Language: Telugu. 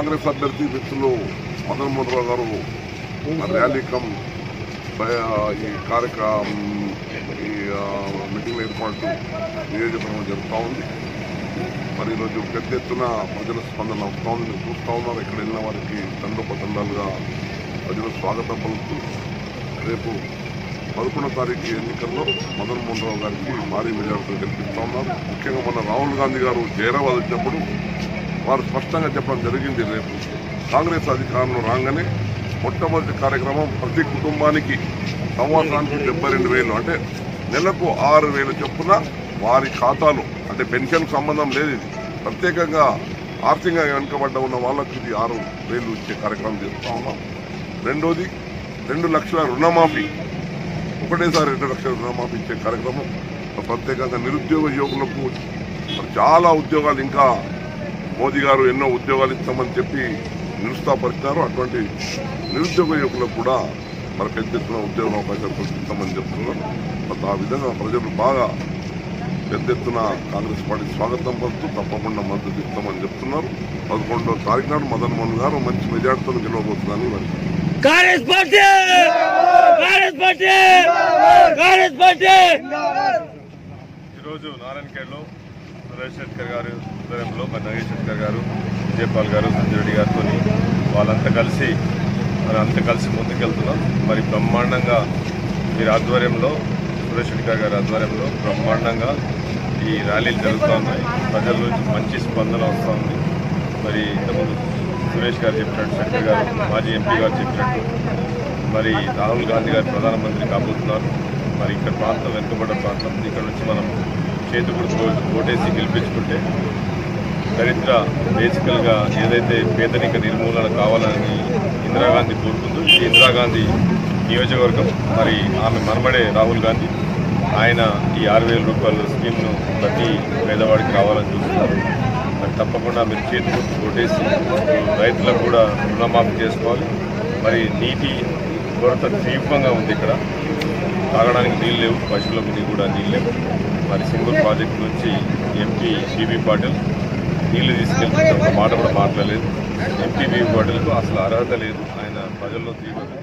కాంగ్రెస్ అభ్యర్థి మిత్రులు మదన్ మోహన్ రావు గారు మరి ర్యాలీ కమ్ బయ- ఈ కార్యక్రమం ఈ ఆ, మీటింగ్ ఏర్పాటు నియోజకవర్గం జరుగుతూ ఉంది మరి ఈరోజు పెద్ద ఎత్తున ప్రజల స్పందన వస్తూ ఉంది మీరు చూస్తూ ఉన్నారు ఇక్కడ వెళ్ళిన వారికి తండోపతండాలుగా ప్రజలు స్వాగతం పలుకుతూ రేపు పదకొండో తారీఖు ఎన్నికల్లో మదన్ మోహన్ రావు గారికి భారీ మెజార్టీతో గెలిపిస్తా ఉన్నారు ముఖ్యంగా మన రాహుల్ గాంధీ గారు జైరాబాద్ వచ్చినప్పుడు వారు స్పష్టంగా చెప్పడం జరిగింది రేపు కాంగ్రెస్ అధికారంలో రాగానే మొట్టమొదటి కార్యక్రమం ప్రతి కుటుంబానికి సంవత్సరానికి డెబ్బై రెండు వేలు అంటే నెలకు ఆరు వేలు చొప్పున వారి ఖాతాలో అంటే పెన్షన్ సంబంధం లేదు ఇది ప్రత్యేకంగా ఆర్థికంగా వెనుకబడ్డ ఉన్న వాళ్ళకి ఇది ఆరు వేలు ఇచ్చే కార్యక్రమం చేస్తూ ఉన్నాం రెండోది రెండు లక్షల రుణమాఫీ ఒకటేసారి రెండు లక్షల రుణమాఫీ ఇచ్చే కార్యక్రమం ప్రత్యేకంగా నిరుద్యోగ యువకులకు మరి చాలా ఉద్యోగాలు ఇంకా మోదీ గారు ఎన్నో ఉద్యోగాలు ఇస్తామని చెప్పి నిరుత్సాహపరిచినారు అటువంటి నిరుద్యోగ యువకులకు కూడా మరి పెద్ద ఎత్తున ఉద్యోగ అవకాశాలు కల్పిస్తామని చెప్తున్నారు మరి ఆ విధంగా ప్రజలు బాగా పెద్ద ఎత్తున కాంగ్రెస్ పార్టీ స్వాగతం పలుతూ తప్పకుండా మద్దతు ఇస్తామని చెప్తున్నారు పదకొండో తారీఖు నాడు మదన్ మోహన్ గారు మంచి మెజార్టీతో గెలవబోతుందని మరి Congress party Congress party Congress party ఈరోజు నారాయణఖేడ్లో సురేష్ శెట్కర్ గారు ఆధ్వర్యంలో మరి నగేష్ శెట్కర్ గారు విజయపాల్ గారు సంజయ్ రెడ్డి గారితో వాళ్ళంతా కలిసి మరి అంతా కలిసి ముందుకెళ్తున్నాం మరి బ్రహ్మాండంగా వీరి ఆధ్వర్యంలో సురేష్ శెట్కర్ గారి ఆధ్వర్యంలో బ్రహ్మాండంగా ఈ ర్యాలీలు జరుగుతూ ఉన్నాయి ప్రజల నుంచి మంచి స్పందన వస్తూ ఉంది మరి ఇంతకుముందు సురేష్ గారు చెప్పినట్టు శెట్కర్ గారు మాజీ ఎంపీ గారు చెప్పినట్టు మరి రాహుల్ గాంధీ గారు ప్రధానమంత్రి కాబోతున్నారు మరి ఇక్కడ ప్రాంతం వెనుకబడ్డ ప్రాంతం ఇక్కడ నుంచి మనం చేతి గుర్తు ఓటేసి గెలిపించుకుంటే దరిద్ర బేసికల్గా ఏదైతే పేదరిక నిర్మూలన కావాలని ఇందిరాగాంధీ కోరుకుందో ఈ ఇందిరాగాంధీ నియోజకవర్గం మరి ఆమె మనమడే రాహుల్ గాంధీ ఆయన ఈ ఆరు వేల రూపాయల స్కీమ్ను ప్రతి పేదవాడికి రావాలని చూస్తున్నారు మరి తప్పకుండా మీరు చేతి గుర్తు కొట్టేసి రైతులకు కూడా రుణమాఫీ చేసుకోవాలి మరి నీటి కొరత తీవ్రంగా ఉంది ఇక్కడ తాగడానికి నీళ్ళు లేవు పశువులకు నీ కూడా నీళ్ళు లేవు మరి సింగూర్ ప్రాజెక్ట్ నుంచి ఎంపీ బీబీ పాటిల్ నీళ్లు తీసుకెళ్తే ఒక మాట కూడా మాట్లాడలేదు ఎంపీ బీబీ పాటిల్కు అసలు అర్హత లేదు ఆయన ప్రజల్లో తీవ్ర